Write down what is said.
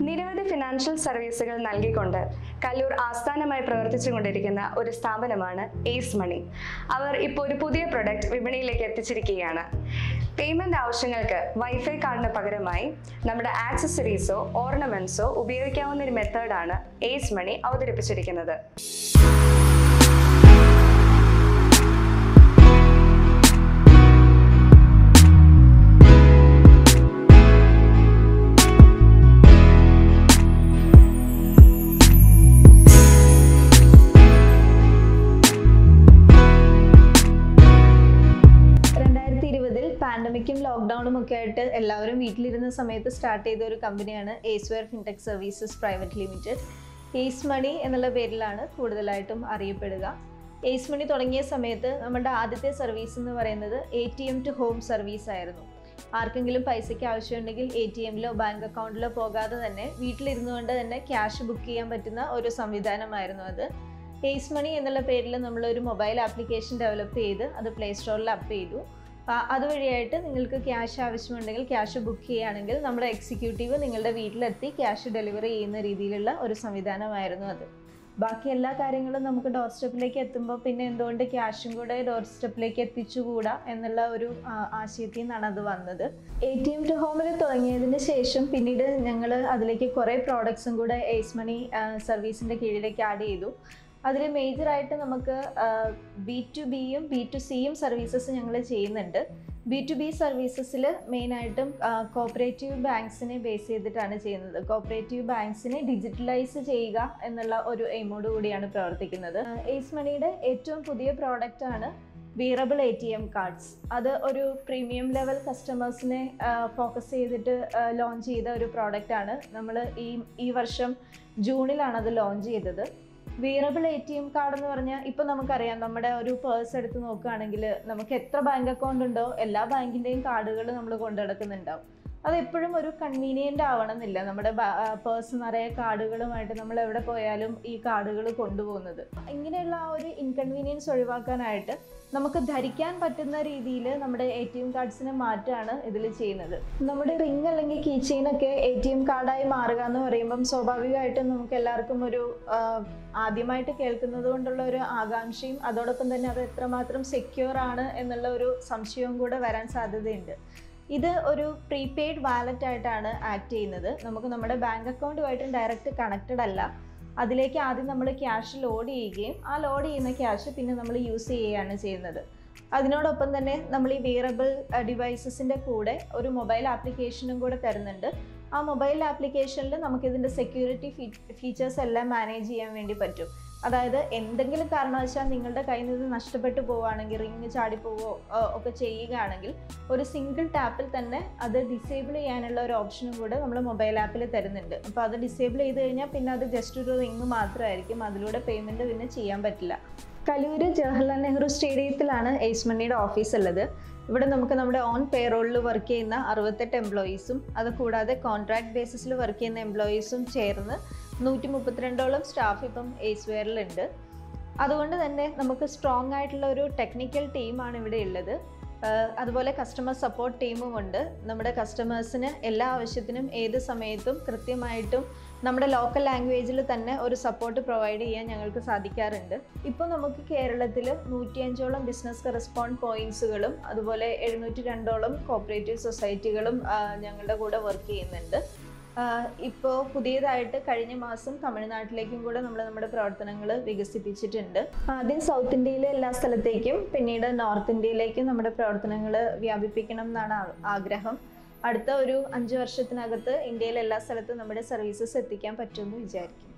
നിരവധി ഫിനാൻഷ്യൽ സർവീസുകൾ നൽകിക്കൊണ്ട് കല്ലൂർ ആസ്ഥാനമായി പ്രവർത്തിച്ചുകൊണ്ടിരിക്കുന്ന ഒരു സ്ഥാപനമാണ് എയ്സ് മണി അവർ ഇപ്പോൾ ഒരു പുതിയ പ്രൊഡക്റ്റ് വിപണിയിലേക്ക് എത്തിച്ചിരിക്കുകയാണ് പേയ്മെന്റ് ആവശ്യങ്ങൾക്ക് വൈഫൈ കാർഡിന് പകരമായി നമ്മുടെ ആക്സസറീസോ ഓർണമെന്റ്സോ ഉപയോഗിക്കാവുന്ന ഒരു മെത്തേഡാണ് എയ്സ് മണി അവതരിപ്പിച്ചിരിക്കുന്നത് രണ്ടായിരത്തി ഇരുപതിൽ പാൻഡമിക്കും ലോക്ക്ഡൗണും ഒക്കെ ആയിട്ട് എല്ലാവരും വീട്ടിലിരുന്ന സമയത്ത് സ്റ്റാർട്ട് ചെയ്ത ഒരു കമ്പനിയാണ് Aceware Fintech Services Private Limited Ace Money എന്നുള്ള പേരിലാണ് കൂടുതലായിട്ടും അറിയപ്പെടുക ഏസ് മണി തുടങ്ങിയ സമയത്ത് നമ്മുടെ ആദ്യത്തെ സർവീസ് എന്ന് പറയുന്നത് A T M to home service ആയിരുന്നു ആർക്കെങ്കിലും പൈസയ്ക്ക് ആവശ്യമുണ്ടെങ്കിൽ എ ടി എമ്മിലോ ബാങ്ക് അക്കൗണ്ടിലോ പോകാതെ തന്നെ വീട്ടിലിരുന്നു കൊണ്ട് തന്നെ ക്യാഷ് ബുക്ക് ചെയ്യാൻ പറ്റുന്ന ഒരു സംവിധാനമായിരുന്നു അത് ഏസ് മണി എന്നുള്ള പേരിൽ നമ്മളൊരു മൊബൈൽ ആപ്ലിക്കേഷൻ ഡെവലപ്പ് ചെയ്ത് അത് പ്ലേ സ്റ്റോറിൽ അപ്പ് ചെയ്തു ആ, അതുവഴിയായിട്ട് നിങ്ങൾക്ക് ക്യാഷ് ആവശ്യമുണ്ടെങ്കിൽ ക്യാഷ് ബുക്ക് ചെയ്യുകയാണെങ്കിൽ നമ്മുടെ എക്സിക്യൂട്ടീവ് നിങ്ങളുടെ വീട്ടിലെത്തി ക്യാഷ് ഡെലിവറി ചെയ്യുന്ന രീതിയിലുള്ള ഒരു സംവിധാനമായിരുന്നു അത് ബാക്കി എല്ലാ കാര്യങ്ങളും നമുക്ക് ഡോർ സ്റ്റെപ്പിലേക്ക് എത്തുമ്പോൾ പിന്നെ എന്തുകൊണ്ട് ക്യാഷും കൂടെ ഡോർ സ്റ്റെപ്പിലേക്ക് എത്തിച്ചുകൂടാ എന്നുള്ള ഒരു ആ, ആശയത്തിൽ നിന്നാണ് അത് വന്നത് എ ടി എം ടു ഹോമിൽ തുടങ്ങിയതിന് ശേഷം പിന്നീട് ഞങ്ങൾ അതിലേക്ക് കുറേ പ്രോഡക്ട്സും കൂടെ എയ്സ് മണി സർവീസിൻ്റെ കീഴിലേക്ക് ആഡ് ചെയ്തു അതിൽ മേജറായിട്ട് നമുക്ക് ബി ടു ബിയും ബി ടു സിയും സർവീസസ് ഞങ്ങൾ ചെയ്യുന്നുണ്ട് ബി ടു ബി സർവീസസിൽ മെയിനായിട്ടും കോപ്പറേറ്റീവ് ബാങ്ക്സിനെ ബേസ് ചെയ്തിട്ടാണ് ചെയ്യുന്നത് കോപ്പറേറ്റീവ് ബാങ്ക്സിനെ ഡിജിറ്റലൈസ് ചെയ്യുക എന്നുള്ള ഒരു എയിമോട് കൂടിയാണ് പ്രവർത്തിക്കുന്നത് എയ്സ് മണിയുടെ ഏറ്റവും പുതിയ പ്രോഡക്റ്റ് ആണ് wearable A T M cards അത് ഒരു പ്രീമിയം ലെവൽ കസ്റ്റമേഴ്സിനെ ഫോക്കസ് ചെയ്തിട്ട് ലോഞ്ച് ചെയ്ത ഒരു പ്രോഡക്റ്റ് ആണ് നമ്മൾ ഈ ഈ വർഷം ജൂണിലാണ് അത് ലോഞ്ച് ചെയ്തത് wearable A T M card എന്ന് പറഞ്ഞാൽ ഇപ്പം നമുക്കറിയാം നമ്മുടെ ഒരു പേഴ്സ് എടുത്ത് നോക്കുകയാണെങ്കിൽ നമുക്ക് എത്ര ബാങ്ക് അക്കൗണ്ട് ഉണ്ടോ എല്ലാ ബാങ്കിൻ്റെയും കാർഡുകൾ നമ്മൾ കൊണ്ടു നടക്കുന്നുണ്ടാവും അത് എപ്പോഴും ഒരു കൺവീനിയൻ്റ് ആവണമെന്നില്ല നമ്മുടെ പേഴ്സ് നിറയെ കാർഡുകളുമായിട്ട് നമ്മൾ എവിടെ പോയാലും ഈ കാർഡുകൾ കൊണ്ടുപോകുന്നത് ഇങ്ങനെയുള്ള ആ ഒരു ഇൻകൺവീനിയൻസ് ഒഴിവാക്കാനായിട്ട് നമുക്ക് ധരിക്കാൻ പറ്റുന്ന രീതിയിൽ നമ്മുടെ എ ടി എം കാർഡ്സിനെ മാറ്റാണ് ഇതിൽ ചെയ്യുന്നത് നമ്മുടെ റിംഗ് അല്ലെങ്കിൽ കീ ചെയിനൊക്കെ എ ടി എം കാർഡായി മാറുക എന്ന് പറയുമ്പം സ്വാഭാവികമായിട്ടും നമുക്ക് എല്ലാവർക്കും ഒരു ആ, ആദ്യമായിട്ട് കേൾക്കുന്നത് കൊണ്ടുള്ള ഒരു ആകാംക്ഷയും അതോടൊപ്പം തന്നെ അത് എത്രമാത്രം സെക്യൂർ ആണ് എന്നുള്ള ഒരു സംശയവും കൂടെ വരാൻ സാധ്യതയുണ്ട് ഇത് ഒരു പ്രീപെയ്ഡ് വാലറ്റ് ആയിട്ടാണ് ആക്ട് ചെയ്യുന്നത് നമുക്ക് നമ്മുടെ ബാങ്ക് അക്കൗണ്ടുമായിട്ടും ഡയറക്റ്റ് കണക്റ്റഡ് അല്ല അതിലേക്ക് ആദ്യം നമ്മൾ ക്യാഷ് ലോഡ് ചെയ്യുകയും ആ ലോഡ് ചെയ്യുന്ന ക്യാഷ് പിന്നെ നമ്മൾ യൂസ് ചെയ്യുകയാണ് ചെയ്യുന്നത് അതിനോടൊപ്പം തന്നെ നമ്മൾ ഈ വിയറബിൾ ഡിവൈസസിൻ്റെ കൂടെ ഒരു മൊബൈൽ ആപ്ലിക്കേഷനും കൂടെ തരുന്നുണ്ട് ആ മൊബൈൽ ആപ്ലിക്കേഷനിൽ നമുക്കിതിൻ്റെ സെക്യൂരിറ്റി ഫീച്ചേഴ്സ് എല്ലാം മാനേജ് ചെയ്യാൻ വേണ്ടി പറ്റും അതായത് എന്തെങ്കിലും കാരണവശാൽ നിങ്ങളുടെ കയ്യിൽ നിന്ന് നഷ്ടപ്പെട്ടു പോവുകയാണെങ്കിൽ റിങ് ചാടിപ്പോവോ ആ, ഒക്കെ ചെയ്യുകയാണെങ്കിൽ ഒരു സിംഗിൾ ടാപ്പിൽ തന്നെ അത് ഡിസേബിൾ ചെയ്യാനുള്ള ഒരു ഓപ്ഷനും കൂടെ നമ്മൾ മൊബൈൽ ആപ്പിൽ തരുന്നുണ്ട് അപ്പോൾ അത് ഡിസേബിൾ ചെയ്ത് കഴിഞ്ഞാൽ പിന്നെ അത് ജസ്റ്റ് ഒരു റിങ് മാത്രമായിരിക്കും അതിലൂടെ പേയ്മെൻറ്റ് പിന്നെ ചെയ്യാൻ പറ്റില്ല കലൂര് ജവഹർലാൽ നെഹ്റു സ്റ്റേഡിയത്തിലാണ് എയ്സ് മണിയുടെ ഓഫീസ് ഉള്ളത് ഇവിടെ നമുക്ക് നമ്മുടെ ഓൺ പേറോളിൽ വർക്ക് ചെയ്യുന്ന അറുപത്തെട്ട് എംപ്ലോയീസും അത് കൂടാതെ കോൺട്രാക്ട് ബേസിസിൽ വർക്ക് ചെയ്യുന്ന എംപ്ലോയീസും ചേർന്ന് നൂറ്റി മുപ്പത്തിരണ്ടോളം സ്റ്റാഫ് ഇപ്പം എയ്സ് വെയറിലുണ്ട് അതുകൊണ്ട് തന്നെ നമുക്ക് സ്ട്രോങ് ആയിട്ടുള്ള ഒരു ടെക്നിക്കൽ ടീമാണ് ഇവിടെ ഉള്ളത് ആഹ് അതുപോലെ കസ്റ്റമർ സപ്പോർട്ട് ടീമും ഉണ്ട് നമ്മുടെ കസ്റ്റമേഴ്സിന് എല്ലാ ആവശ്യത്തിനും ഏത് സമയത്തും കൃത്യമായിട്ടും നമ്മുടെ ലോക്കൽ ലാംഗ്വേജിൽ തന്നെ ഒരു സപ്പോർട്ട് പ്രൊവൈഡ് ചെയ്യാൻ ഞങ്ങൾക്ക് സാധിക്കാറുണ്ട് ഇപ്പോൾ നമുക്ക് കേരളത്തിൽ നൂറ്റിയഞ്ചോളം ബിസിനസ് കറസ്പോണ്ട് പോയിന്റ്സുകളും അതുപോലെ എഴുന്നൂറ്റി രണ്ടോളം കോപ്പറേറ്റീവ് സൊസൈറ്റികളും ആഹ് ഞങ്ങളുടെ കൂടെ വർക്ക് ചെയ്യുന്നുണ്ട് ഇപ്പോൾ പുതിയതായിട്ട് കഴിഞ്ഞ മാസം തമിഴ്നാട്ടിലേക്കും കൂടെ നമ്മൾ നമ്മുടെ പ്രവർത്തനങ്ങൾ വികസിപ്പിച്ചിട്ടുണ്ട് ആദ്യം സൗത്ത് ഇന്ത്യയിലെ എല്ലാ സ്ഥലത്തേക്കും പിന്നീട് നോർത്ത് ഇന്ത്യയിലേക്കും നമ്മുടെ പ്രവർത്തനങ്ങൾ വ്യാപിപ്പിക്കണം എന്നാണ് ആ- ആഗ്രഹം അടുത്ത ഒരു അഞ്ച് വർഷത്തിനകത്ത് ഇന്ത്യയിലെ എല്ലാ സ്ഥലത്തും നമ്മുടെ സർവീസസ് എത്തിക്കാൻ പറ്റുമെന്ന് വിചാരിക്കുന്നു